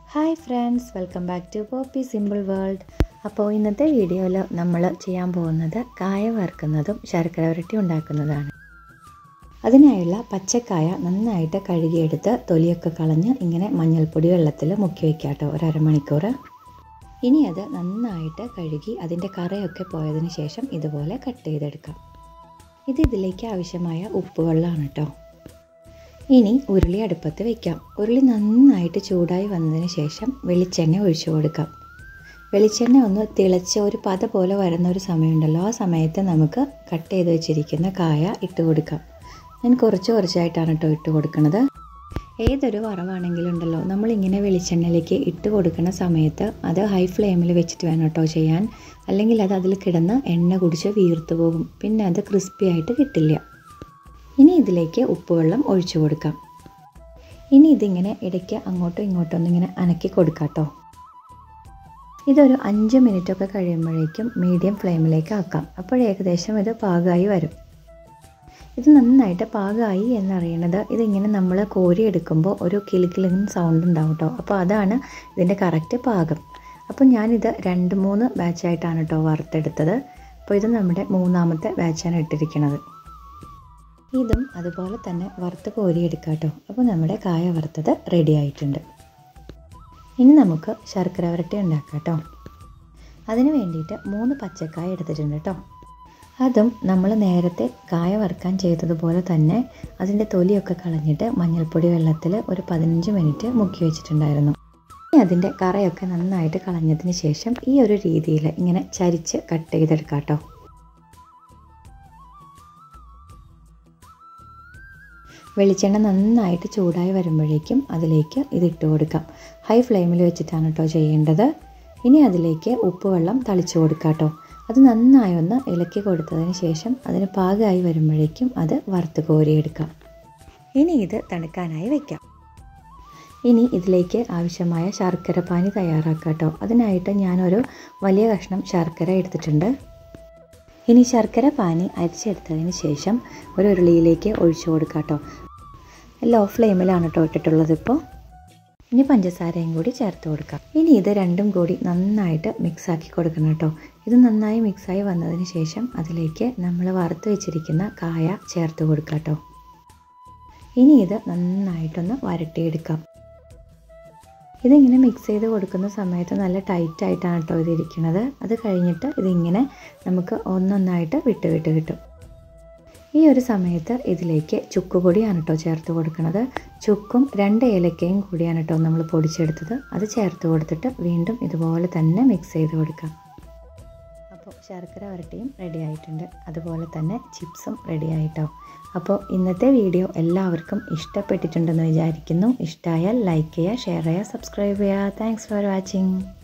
hi friends welcome back to Poppy Simple World അപ്പോൾ ഇന്നത്തെ വീഡിയോയിൽ നമ്മൾ ചെയ്യാൻ പോകുന്നത് കായ വറുക്കുന്നതും ശർക്കര വരട്ടി ഉണ്ടാക്കുന്നതാണ് അതിനായുള്ള പച്ചക്കായ നന്നായിട്ട് കഴുകിയെടുത്ത് തൊലിയൊക്കെ കളഞ്ഞ് ഇങ്ങനെ മഞ്ഞൾപ്പൊടി വെള്ളത്തിൽ മുക്കി വയ്ക്കാം കേട്ടോ ഒരു അരമണിക്കൂർ ഇനി അത് നന്നായിട്ട് കഴുകി അതിൻ്റെ കറയൊക്കെ പോയതിന് ശേഷം ഇതുപോലെ കട്ട് ചെയ്തെടുക്കാം ഇത് ഇതിലേക്ക് ആവശ്യമായ ഉപ്പ് വെള്ളമാണ് കേട്ടോ ഇനി ഉരുളി അടുപ്പത്ത് വെക്കാം ഉരുളി നന്നായിട്ട് ചൂടായി വന്നതിന് ശേഷം വെളിച്ചെണ്ണ ഒഴിച്ചു കൊടുക്കാം വെളിച്ചെണ്ണ ഒന്ന് തിളച്ച് ഒരു പത പോലെ വരുന്ന ഒരു സമയമുണ്ടല്ലോ ആ സമയത്ത് നമുക്ക് കട്ട് ചെയ്ത് വെച്ചിരിക്കുന്ന കായ ഇട്ട് കൊടുക്കാം ഞാൻ കുറച്ച് കുറച്ചായിട്ടാണ് കേട്ടോ ഇട്ട് കൊടുക്കുന്നത് ഏതൊരു വറവാണെങ്കിലും ഉണ്ടല്ലോ നമ്മളിങ്ങനെ വെളിച്ചെണ്ണയിലേക്ക് ഇട്ട് കൊടുക്കുന്ന സമയത്ത് അത് ഹൈ ഫ്ലെയിമിൽ വെച്ചിട്ട് വേണം കേട്ടോ ചെയ്യാൻ അല്ലെങ്കിൽ അത് അതിൽ കിടന്ന് എണ്ണ കുടിച്ച് വീർത്തു പോകും പിന്നെ അത് ക്രിസ്പി ആയിട്ട് കിട്ടില്ല ഇനി ഇതിലേക്ക് ഉപ്പുവെള്ളം ഒഴിച്ചു കൊടുക്കാം ഇനി ഇതിങ്ങനെ ഇടയ്ക്ക് അങ്ങോട്ടും ഇങ്ങോട്ടും ഒന്നിങ്ങനെ അനക്കി കൊടുക്കാം കേട്ടോ ഇതൊരു അഞ്ച് മിനിറ്റൊക്കെ കഴിയുമ്പോഴേക്കും മീഡിയം ഫ്ലെയിമിലേക്ക് ആക്കാം അപ്പോൾ ഏകദേശം ഇത് പാകമായി വരും ഇത് നന്നായിട്ട് പാകമായി എന്നറിയണത് ഇതിങ്ങനെ നമ്മൾ കോരിയെടുക്കുമ്പോൾ ഒരു കിലുക്കിലിങ് സൗണ്ട് ഉണ്ടാവും കേട്ടോ അപ്പോൾ അതാണ് ഇതിൻ്റെ കറക്റ്റ് പാകം അപ്പോൾ ഞാനിത് രണ്ട് മൂന്ന് ബാച്ചായിട്ടാണ് കേട്ടോ വറുത്തെടുത്തത് അപ്പോൾ ഇത് നമ്മുടെ മൂന്നാമത്തെ ബാച്ചാണ് ഇട്ടിരിക്കുന്നത് ഇതും അതുപോലെ തന്നെ വറുത്ത് കോരിയെടുക്കാം കേട്ടോ അപ്പോൾ നമ്മുടെ കായ വറുത്തത് റെഡി ആയിട്ടുണ്ട് ഇനി നമുക്ക് ശർക്കര വരട്ടി ഉണ്ടാക്കാം കേട്ടോ അതിന് വേണ്ടിയിട്ട് മൂന്ന് പച്ചക്കായ എടുത്തിട്ടുണ്ട് കേട്ടോ അതും നമ്മൾ നേരത്തെ കായ വറുക്കാൻ ചെയ്തതുപോലെ തന്നെ അതിൻ്റെ തൊലിയൊക്കെ കളഞ്ഞിട്ട് മഞ്ഞൾപ്പൊടി വെള്ളത്തിൽ ഒരു പതിനഞ്ച് മിനിറ്റ് മുക്കി വെച്ചിട്ടുണ്ടായിരുന്നു ഇനി അതിൻ്റെ കറയൊക്കെ നന്നായിട്ട് കളഞ്ഞതിന് ശേഷം ഈ ഒരു രീതിയിൽ ഇങ്ങനെ ചരിച്ച് കട്ട് ചെയ്തെടുക്കാം കേട്ടോ വെളിച്ചെണ്ണ നന്നായിട്ട് ചൂടായി വരുമ്പോഴേക്കും അതിലേക്ക് ഇതിട്ട് കൊടുക്കാം ഹൈ ഫ്ലെയിമിൽ വെച്ചിട്ടാണ് കേട്ടോ ചെയ്യേണ്ടത് ഇനി അതിലേക്ക് ഉപ്പുവെള്ളം തളിച്ചു കൊടുക്കാം കേട്ടോ അത് നന്നായി ഒന്ന് ഇളക്കി കൊടുത്തതിന് ശേഷം അതിന് പാകമായി വരുമ്പോഴേക്കും അത് വറുത്ത് കോരിയെടുക്കാം ഇനി ഇത് തണുക്കാനായി വെക്കാം ഇനി ഇതിലേക്ക് ആവശ്യമായ ശർക്കര പാനി തയ്യാറാക്കാം കേട്ടോ അതിനായിട്ട് ഞാനൊരു വലിയ കഷ്ണം ശർക്കര എടുത്തിട്ടുണ്ട് ഇനി ശർക്കര പാനി അരിച്ചെടുത്തതിന് ശേഷം ഒരു ഉരുളിയിലേക്ക് ഒഴിച്ചു കൊടുക്കാം കേട്ടോ ലോ ഫ്ലെയിമിലാണ് കേട്ടോ ഇട്ടിട്ടുള്ളത് ഇപ്പോൾ ഇനി പഞ്ചസാരയും കൂടി ചേർത്ത് കൊടുക്കാം ഇനി ഇത് രണ്ടും കൂടി നന്നായിട്ട് മിക്സാക്കി കൊടുക്കണം കേട്ടോ ഇത് നന്നായി മിക്സായി വന്നതിന് ശേഷം അതിലേക്ക് നമ്മൾ വറുത്ത് വെച്ചിരിക്കുന്ന കായ ചേർത്ത് കൊടുക്കാം കേട്ടോ ഇനി ഇത് നന്നായിട്ടൊന്ന് വരട്ടിയെടുക്കാം ഇതിങ്ങനെ മിക്സ് ചെയ്ത് കൊടുക്കുന്ന സമയത്ത് നല്ല ടൈറ്റ് ആയിട്ടാണ് കേട്ടോ ഇത് ഇരിക്കുന്നത് അത് കഴിഞ്ഞിട്ട് ഇതിങ്ങനെ നമുക്ക് ഒന്നൊന്നായിട്ട് വിട്ട് വിട്ട് കിട്ടും ഈ ഒരു സമയത്ത് ഇതിലേക്ക് ചുക്കുപൊടിയാണ് കേട്ടോ ചേർത്ത് കൊടുക്കുന്നത് ചുക്കും രണ്ട് ഏലക്കയും കൂടിയാണ് കേട്ടോ നമ്മൾ പൊടിച്ചെടുത്തത് അത് ചേർത്ത് കൊടുത്തിട്ട് വീണ്ടും ഇതുപോലെ തന്നെ മിക്സ് ചെയ്ത് കൊടുക്കാം അപ്പോൾ ശർക്കര വരട്ടിയും റെഡി ആയിട്ടുണ്ട് അതുപോലെ തന്നെ ചിപ്സും റെഡി ആയിട്ടോ അപ്പോൾ ഇന്നത്തെ വീഡിയോ എല്ലാവർക്കും ഇഷ്ടപ്പെട്ടിട്ടുണ്ടെന്ന് വിചാരിക്കുന്നു ഇഷ്ടമായാൽ ലൈക്ക് ചെയ്യുക ഷെയർ ചെയ്യുക സബ്സ്ക്രൈബ് ചെയ്യുക താങ്ക്സ് ഫോർ വാച്ചിങ്